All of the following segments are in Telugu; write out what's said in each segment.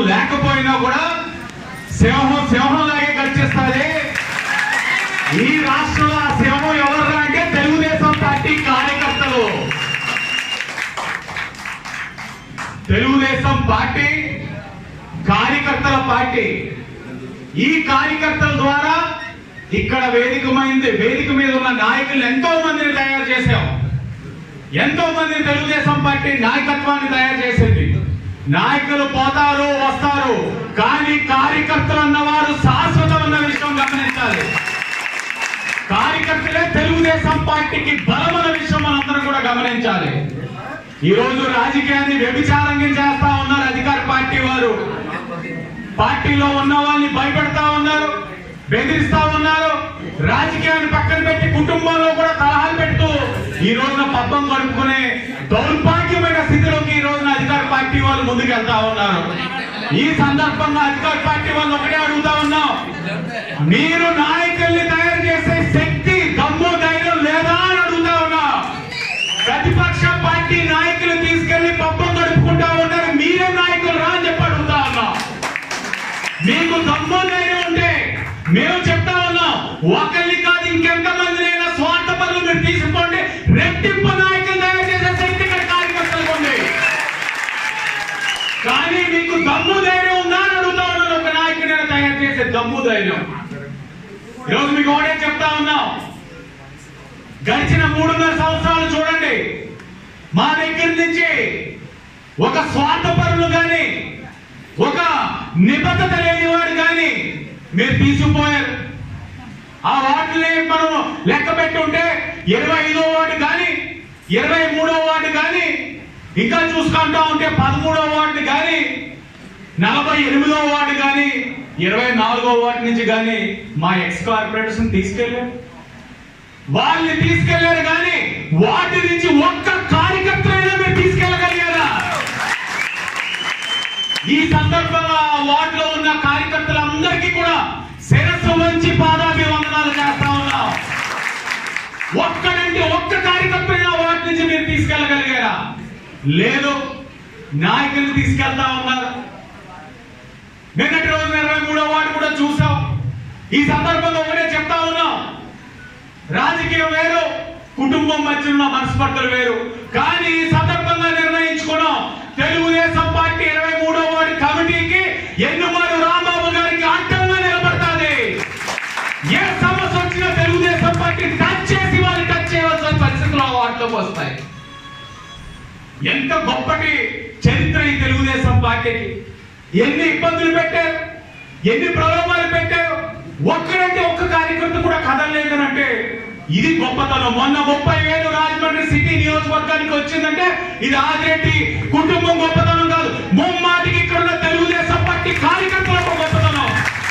లేకపోయినా కూడా సింహం సింహం లాగే గర్జిస్తుంది ఈ రాష్ట్రంలో ఆ సింహం ఎవరు అంటే తెలుగుదేశం పార్టీ కార్యకర్తలు తెలుగుదేశం పార్టీ కార్యకర్తల పార్టీ ఈ కార్యకర్తల ద్వారా ఇక్కడ వేదికమైంది వేదిక మీద ఉన్న నాయకులు ఎంతో మందిని తయారు చేశాం ఎంతో మంది తెలుగుదేశం పార్టీ నాయకత్వాన్ని తయారు చేసింది నాయకులు పోతారు వస్తారు కానీ కార్యకర్తలు అన్నవారు శాశ్వతం అన్న విషయం గమనించాలి కార్యకర్తలే తెలుగుదేశం పార్టీకి బలమైన విషయం మనందరం కూడా గమనించాలి ఈ రోజు రాజకీయాన్ని వ్యభిచారంగా చేస్తా ఉన్నారు అధికార పార్టీ వారు పార్టీలో ఉన్న వాళ్ళని భయపెడతా ఉన్నారు బెదిరిస్తా ఉన్నారు రాజకీయాన్ని పక్కన పెట్టి కుటుంబంలో కూడా కలహాలు పెడుతూ ఈ రోజున పబ్బం గడుపుకునే దౌర్భాగ్యమైన స్థితిలోకి ఈ రోజున అధికార పార్టీ వాళ్ళు ముందుకెళ్తా ఉన్నారు ఈ సందర్భంగా అధికార పార్టీ వాళ్ళు ఒకటే అడుగుతా ఉన్నాం మీరు నాయకుల్ని తయారు చేసే శక్తి దమ్ము ధైర్యం లేదా అని అడుగుతా ఉన్నా ప్రతిపక్ష పార్టీ నాయకులు తీసుకెళ్లి పబ్బం గడుపుకుంటా ఉన్నారు మీరే నాయకులు రా అని చెప్పి అడుగుతా ఉన్నా మీకు దమ్ము ధైర్యం ఉంటే మేము చెప్తా ఉన్నాం ఒకరిని కాదు ఇంకెంత మందినైనా స్వార్థ పనులు మీరు తీసుకోండి రెట్టింపు నాయకులు తయారు చేసే శక్తి ఇక్కడ కార్యకర్తలకు ఉంది కానీ మీకు దమ్ము ధైర్యం ఉందా అని అడుగుతా ఉన్నాను ఒక నాయకుడిని తయారు చేసే దమ్ము ధైర్యం ఈరోజు మీకు ఒకటే చెప్తా ఉన్నాం గడిచిన మూడున్నర సంవత్సరాలు చూడండి మా దగ్గర నుంచి ఒక స్వార్థపరులు కానీ ఒక నిబద్ధత లేని వాడు కానీ మీరు తీసుకుపోయారు ఆ వార్డుని మనం లెక్క పెట్టి ఉంటే ఇరవై ఐదో వార్డు కానీ ఇరవై మూడో వార్డు కానీ ఇంకా చూసుకుంటా ఉంటే పదమూడో వార్డు కానీ నలభై ఎనిమిదో వార్డు కానీ ఇరవై నాలుగో వార్డు నుంచి కానీ మా ఎక్స్ కార్పొరేటర్స్ తీసుకెళ్ళారు వాళ్ళని తీసుకెళ్లారు కానీ వాటి నుంచి ఒక్క కార్యకర్తలైనా మీరు తీసుకెళ్ళగలిగారా ఈ సందర్భంగా ఆ వార్డులో ఉన్న కార్యకర్తలందరికీ కూడా శిరస్సు వంచి పాదాభివందనాలు చేస్తా ఉన్నాం ఒక్కడంటే ఒక్క కార్యకర్తైనా వాటి నుంచి మీరు తీసుకెళ్ళగలిగారా లేదు నాయకులు తీసుకెళ్తా ఉన్నారు నిన్నటి రోజు ఇరవై మూడో వార్డు కూడా చూసాం ఈ సందర్భంగా ఒకటే చెప్తా ఉన్నాం రాజకీయం వేరు కుటుంబం మధ్య ఉన్న మనస్పర్ధలు వేరు కానీ ఈ సందర్భంగా నిర్ణయించుకున్నాం తెలుగుదేశం పార్టీ ఇరవై మూడో వార్డు కమిటీకి ఎన్నుమారు రాంబాబు గారికి అడ్డంగా నిలబడుతుంది ఏ సమస్య వచ్చినా తెలుగుదేశం పార్టీ టచ్ చేసి వాళ్ళు టచ్ చేయవలసిన పరిస్థితులు ఆ వార్డులోకి వస్తాయి ఎంత గొప్పటి చరిత్ర ఈ తెలుగుదేశం పార్టీకి ఎన్ని ఇబ్బందులు పెట్టారు ఎన్ని ప్రలోభాలు పెట్టారు ఒక్కడంటే ఒక్క కార్యకర్త కూడా కదలలేదనంటే ఇది గొప్పతనం మొన్న ముప్పై వేలు రాజమండ్రి సిటీ నియోజకవర్గానికి వచ్చిందంటే ఇది ఆదిరెడ్డి కుటుంబం గొప్పతనం కాదు ముమ్మాటికి ఇక్కడ ఉన్న తెలుగుదేశం పార్టీ కార్యకర్తలకు గొప్పతనం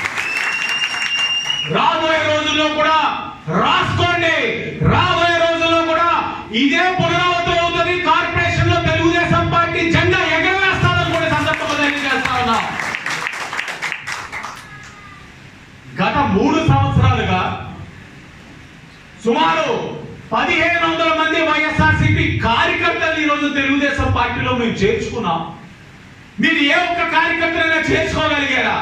రాబోయే రోజుల్లో కూడా రాసుకోండి రాబోయే రోజుల్లో కూడా ఇదే పునరావృతం అవుతుంది కార్పొరేషన్ లో తెలుగుదేశం పార్టీ జెండా ఎగరవేస్తారని కూడా సందర్భంగా తెలియజేస్తా ఉన్నా గత మూడు సంవత్సరాలుగా సుమారు పదిహేను వందల మంది వైఎస్ఆర్సీపీ కార్యకర్తలు ఈ రోజు తెలుగుదేశం పార్టీలో మేము చేర్చుకున్నాం మీరు ఏ ఒక్క కార్యకర్తనైనా చేర్చుకోగలిగారా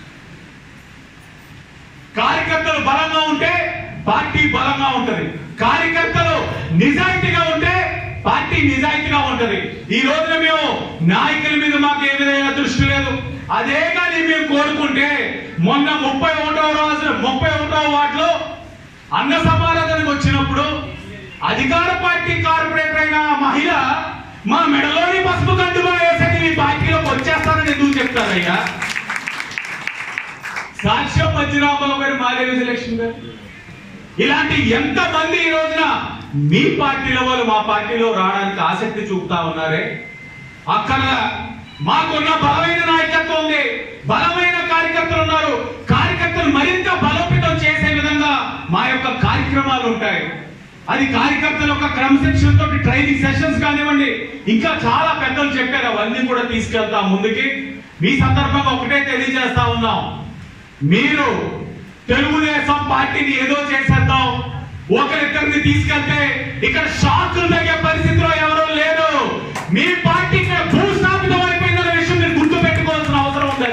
కార్యకర్తలు బలంగా ఉంటే పార్టీ బలంగా ఉంటది కార్యకర్తలు నిజాయితీగా ఉంటే పార్టీ నిజాయితీగా ఉంటది ఈ రోజున మేము నాయకుల మీద మాకు ఏ విధమైన దృష్టి లేదు అదే కానీ మేము కోరుకుంటే మొన్న ముప్పై ఒకటో రోజు ముప్పై ఒకటో వార్డులో అన్న సమారాధనకు వచ్చినప్పుడు అధికార పార్టీ కార్పొరేటర్ అయిన ఆ మహిళ మా మెడలోని పసుపు కండువా వేసేది మీ పార్టీలోకి వచ్చేస్తారని ఎందుకు చెప్తారయ్యా సాక్ష్యం మధ్యరామరావు గారు మాదేవి సెలక్షన్ గారు ఇలాంటి ఎంత మంది ఈ రోజున మీ పార్టీలో వాళ్ళు మా పార్టీలో రావడానికి ఆసక్తి చూపుతా ఉన్నారే అక్కడ మాకున్న బలమైన నాయకత్వం ఉంది బలమైన కార్యకర్తలు ఉన్నారు కార్యకర్తలు మరింత బలోపేతం చేసే విధంగా మా యొక్క కార్యక్రమాలు ఉంటాయి అది కార్యకర్తల యొక్క క్రమశిక్షణ తోటి ట్రైనింగ్ సెషన్స్ కానివ్వండి ఇంకా చాలా పెద్దలు చెప్పారు అవన్నీ కూడా తీసుకెళ్తాం ముందుకి మీ సందర్భంగా ఒకటే తెలియజేస్తా ఉన్నాం మీరు తెలుగుదేశం పార్టీని ఏదో చేసేద్దాం ఒకరిద్దరిని తీసుకెళ్తే ఇక్కడ షాకులు తగ్గే పరిస్థితిలో ఎవరూ లేరు మీ పార్టీ ఇక్కడ భూస్థాపితం అయిపోయిందనే విషయం మీరు గుర్తు పెట్టుకోవాల్సిన అవసరం ఉంది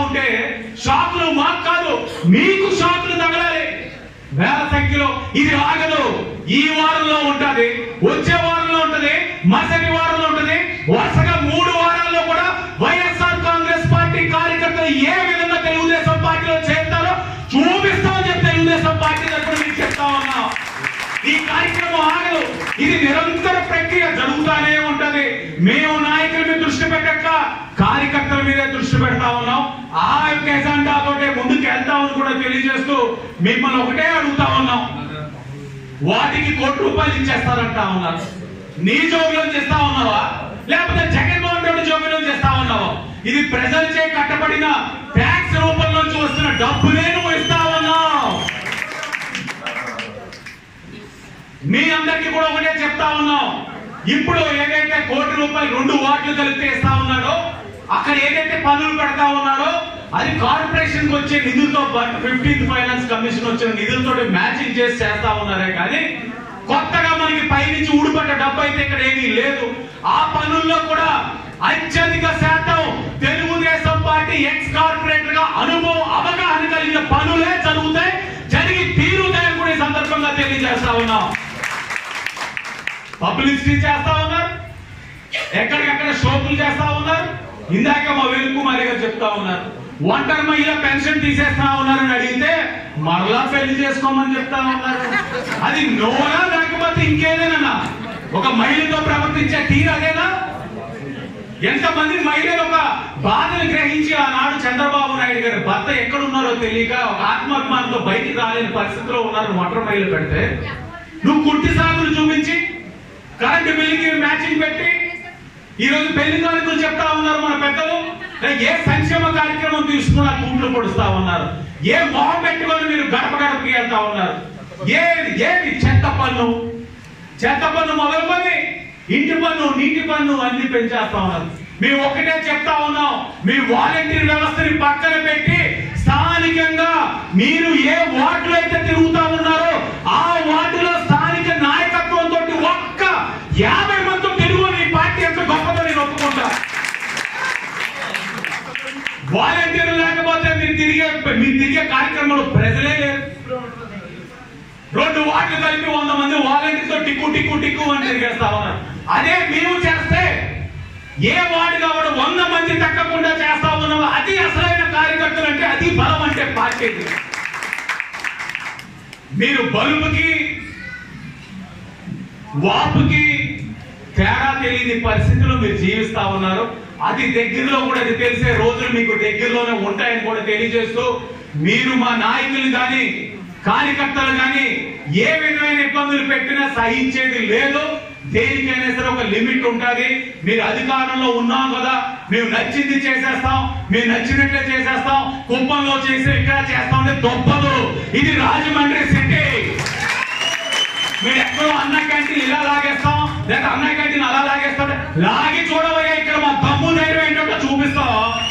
ఉంటే షాకులు మాకు కాదు మీకు షాకులు తగలాలి వేల సంఖ్యలో ఇది ఆగదు ఈ వారంలో ఉంటది వచ్చే వారంలో ఉంటది మరుసటి వారంలో ఉంటది వరుసగా మూడు వారాల్లో కూడా వైఎస్ఆర్ కాంగ్రెస్ పార్టీ కార్యకర్తలు ఏ విధంగా తెలుగుదేశం పార్టీలో చేస్తారో చూపిస్తామని చెప్పి తెలుగుదేశం పార్టీ తరఫున మీకు చెప్తా ఉన్నాం ఈ కార్యక్రమం ఆగదు ఇది నిరంతర ప్రక్రియ జరుగుతానే ఉంటది మేము నాయకుల మీద దృష్టి పెట్టక కార్యకర్తల మీదే దృష్టి పెడతా ఉన్నాం ఆ యొక్క ఎజెండా తోటే ముందుకు వెళ్తామని కూడా తెలియజేస్తూ మిమ్మల్ని ఒకటే అడుగుతా ఉన్నాం వాటికి కోటి రూపాయలు ఇచ్చేస్తారంటా ఉన్నారు నీ జోబులో చేస్తా ఉన్నావా లేకపోతే జగన్మోహన్ రెడ్డి జోబులో చేస్తా ఉన్నావా ఇది ప్రజలచే కట్టబడిన ట్యాక్స్ రూపంలో వస్తున్న డబ్బునే నువ్వు ఇస్తా ఉన్నావు మీ అందరికీ కూడా ఒకటే చెప్తా ఉన్నాం ఇప్పుడు ఏదైతే కోటి రూపాయలు రెండు వాట్లు కలిపితే ఇస్తా ఉన్నాడో అక్కడ ఏదైతే పనులు పెడతా ఉన్నాడో అది కార్పొరేషన్ కి వచ్చే నిధులతో పాటు ఫిఫ్టీన్త్ ఫైనాన్స్ కమిషన్ వచ్చిన నిధులతో మ్యాచింగ్ చేసి చేస్తా ఉన్నారే కానీ కొత్తగా మనకి పైనుంచి ఊడిపడ్డ డబ్బు అయితే ఇక్కడ ఏమీ లేదు ఆ పనుల్లో కూడా అత్యధిక శాతం తెలుగుదేశం పార్టీ ఎక్స్ కార్పొరేటర్ గా అనుభవం అవగాహన కలిగిన పనులే జరుగుతాయి జరిగి తీరుతాయని కూడా ఈ సందర్భంగా తెలియజేస్తా ఉన్నాం పబ్లిసిటీ చేస్తా ఉన్నారు ఎక్కడికక్కడ షోపులు చేస్తా ఉన్నారు ఇందాక మా వెలుకుమారి గారు చెప్తా ఉన్నారు ఒంటరి మహిళ పెన్షన్ తీసేస్తా ఉన్నారని అడిగితే మరలా పెళ్లి చేసుకోమని చెప్తా ఉన్నారు అది నోరా లేకపోతే ఇంకేదేనా ఒక మహిళతో ప్రవర్తించే తీరు అదేనా ఎంతమంది మహిళలు ఒక బాధను గ్రహించి ఆనాడు చంద్రబాబు నాయుడు గారి భర్త ఎక్కడున్నారో తెలియక ఒక ఆత్మాభిమానంతో బయటికి రాలేని పరిస్థితిలో ఉన్నారు ఒంటరి మహిళలు పెడితే నువ్వు కుట్టి సాగులు చూపించి కరెంటు బిల్లుకి మ్యాచింగ్ పెట్టి ఈ రోజు పెళ్లి కానుకలు చెప్తా ఉన్నారు మన పెద్దలు ఏ సంక్షేమ కార్యక్రమం తీసుకున్నా కూట్లు పొడుస్తా ఉన్నారు ఏ మొహం పెట్టుకొని మీరు గడప గడపకి వెళ్తా ఉన్నారు ఏది ఏది చెత్త పన్ను చెత్త పన్ను మొదలుకొని ఇంటి పన్ను నీటి పన్ను అన్ని పెంచేస్తా ఉన్నారు మేము ఒకటే చెప్తా ఉన్నాం మీ వాలంటీర్ వ్యవస్థని పక్కన పెట్టి స్థానికంగా మీరు ఏ వార్డులో అయితే తిరుగుతా ఉన్నారో ఆ వార్డులో స్థానిక నాయకత్వంతో ఒక్క యాభై మంది తెలుగు నీ పార్టీ ఎంత గొప్పదో నేను ఒప్పుకుంటా వాలంటీర్లు లేకపోతే మీరు తిరిగే మీరు తిరిగే కార్యక్రమంలో ప్రజలే లేరు రెండు వార్డులు కలిపి వంద మంది వాలంటీర్తో టిక్కు టిక్కు టిక్కు అని తిరిగేస్తా ఉన్నారు అదే మేము చేస్తే ఏ వార్డు కాబట్టి వంద మంది తగ్గకుండా చేస్తా ఉన్నాం అది అసలైన కార్యకర్తలు అంటే అది బలం అంటే పార్టీకి మీరు బలుపుకి వాపుకి తేడా తెలియని పరిస్థితిలో మీరు జీవిస్తా ఉన్నారు అది దగ్గరలో కూడా అది తెలిసే రోజులు మీకు దగ్గరలోనే ఉంటాయని కూడా తెలియజేస్తూ మీరు మా నాయకులు కానీ కార్యకర్తలు కానీ ఏ విధమైన ఇబ్బందులు పెట్టినా సహించేది లేదు దేనికైనా సరే ఒక లిమిట్ ఉంటుంది మీరు అధికారంలో ఉన్నాం కదా మేము నచ్చింది చేసేస్తాం మేము నచ్చినట్లే చేసేస్తాం కుప్పంలో చేసి ఇక్కడ చేస్తాం అంటే తప్పదు ఇది రాజమండ్రి సిటీ మీరు ఎక్కడో అన్న క్యాంటీన్ ఇలా లాగేస్తాం లేదా అన్న క్యాంటీన్ అలా లాగేస్తాం లాగి చూడవయ్యా ఇక్కడ మా దమ్ము ధైర్యం ఏంటో చూపిస్తాం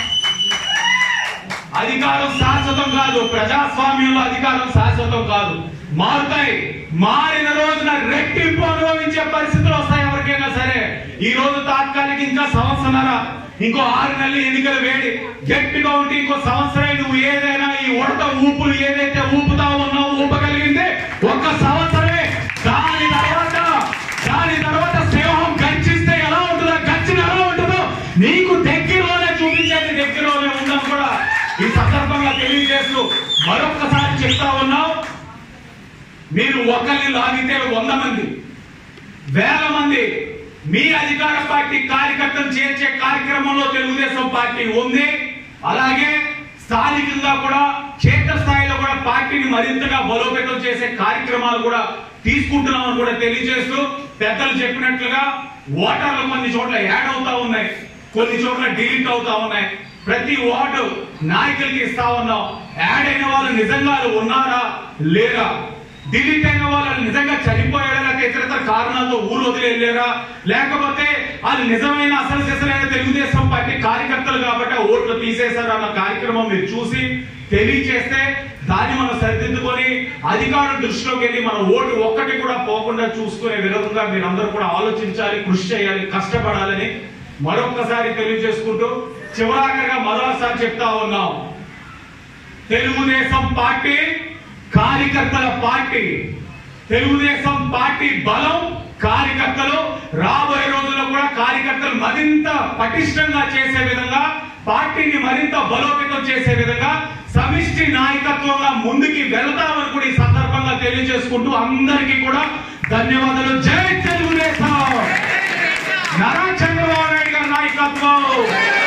అధికారం శాశ్వతం కాదు ప్రజాస్వామ్యంలో అధికారం శాశ్వతం కాదు మారుతాయి మారిన రోజున రెట్టింపు అనుభవించే పరిస్థితులు వస్తాయి ఎవరికైనా సరే ఈ రోజు తాత్కాలిక ఇంకా సంవత్సరాల ఇంకో ఆరు నెలలు ఎన్నికలు వేడి గట్టిగా ఉంటే ఇంకో సంవత్సరం నువ్వు ఏదైనా ఈ ఉడత ఊపులు ఏదైతే ఊపుతా ఉన్నావు ఊపగలిగిందే ఒక్క సంవత్సరమే దాని తర్వాత దాని తర్వాత సింహం గర్జిస్తే ఎలా ఉంటుందో గర్జన ఎలా ఉంటుందో నీకు దగ్గరలోనే చూపించేది దగ్గరలోనే ఉందని కూడా ఈ సందర్భంగా తెలియజేస్తూ మరొక్కసారి చెప్తా ఉన్నాం మీరు ఒకరిని లాగితే వంద మంది వేల మంది మీ అధికార పార్టీ కార్యకర్తలు చేర్చే కార్యక్రమంలో తెలుగుదేశం పార్టీ ఉంది అలాగే స్థానికంగా కూడా క్షేత్ర స్థాయిలో కూడా పార్టీని మరింతగా బలోపేతం చేసే కార్యక్రమాలు కూడా తీసుకుంటున్నామని కూడా తెలియజేస్తూ పెద్దలు చెప్పినట్లుగా ఓటర్లు కొన్ని చోట్ల యాడ్ అవుతా ఉన్నాయి కొన్ని చోట్ల డిలీట్ అవుతా ఉన్నాయి ప్రతి వార్డు నాయకులకి ఇస్తా ఉన్నాం యాడ్ అయిన వాళ్ళు నిజంగా ఉన్నారా లేరా డిలీట్ అయిన వాళ్ళు నిజంగా చనిపోయారా లేక ఇతరతర కారణాలతో ఊరు వదిలి వెళ్ళారా లేకపోతే అది నిజమైన అసలు సిసలైన తెలుగుదేశం పార్టీ కార్యకర్తలు కాబట్టి ఆ ఓట్లు తీసేశారు అన్న కార్యక్రమం మీరు చూసి తెలియచేస్తే దాన్ని మనం సరిదిద్దుకొని అధికారం దృష్టిలోకి వెళ్ళి మన ఓటు ఒక్కటి కూడా పోకుండా చూసుకునే విధంగా మీరందరూ కూడా ఆలోచించాలి కృషి చేయాలి కష్టపడాలని మరొక్కసారి తెలియజేసుకుంటూ చివరాఖరిగా మరోసారి చెప్తా ఉన్నాం తెలుగుదేశం పార్టీ కార్యకర్తల పార్టీ తెలుగుదేశం పార్టీ బలం కార్యకర్తలు రాబోయే రోజుల్లో కూడా కార్యకర్తలు మరింత పటిష్టంగా చేసే విధంగా పార్టీని మరింత బలోపేతం చేసే విధంగా సమిష్టి నాయకత్వంగా ముందుకి వెళ్తామని కూడా ఈ సందర్భంగా తెలియజేసుకుంటూ అందరికీ కూడా ధన్యవాదాలు జై తెలుగుదేశం నారా చంద్రబాబు నాయుడు గారి నాయకత్వం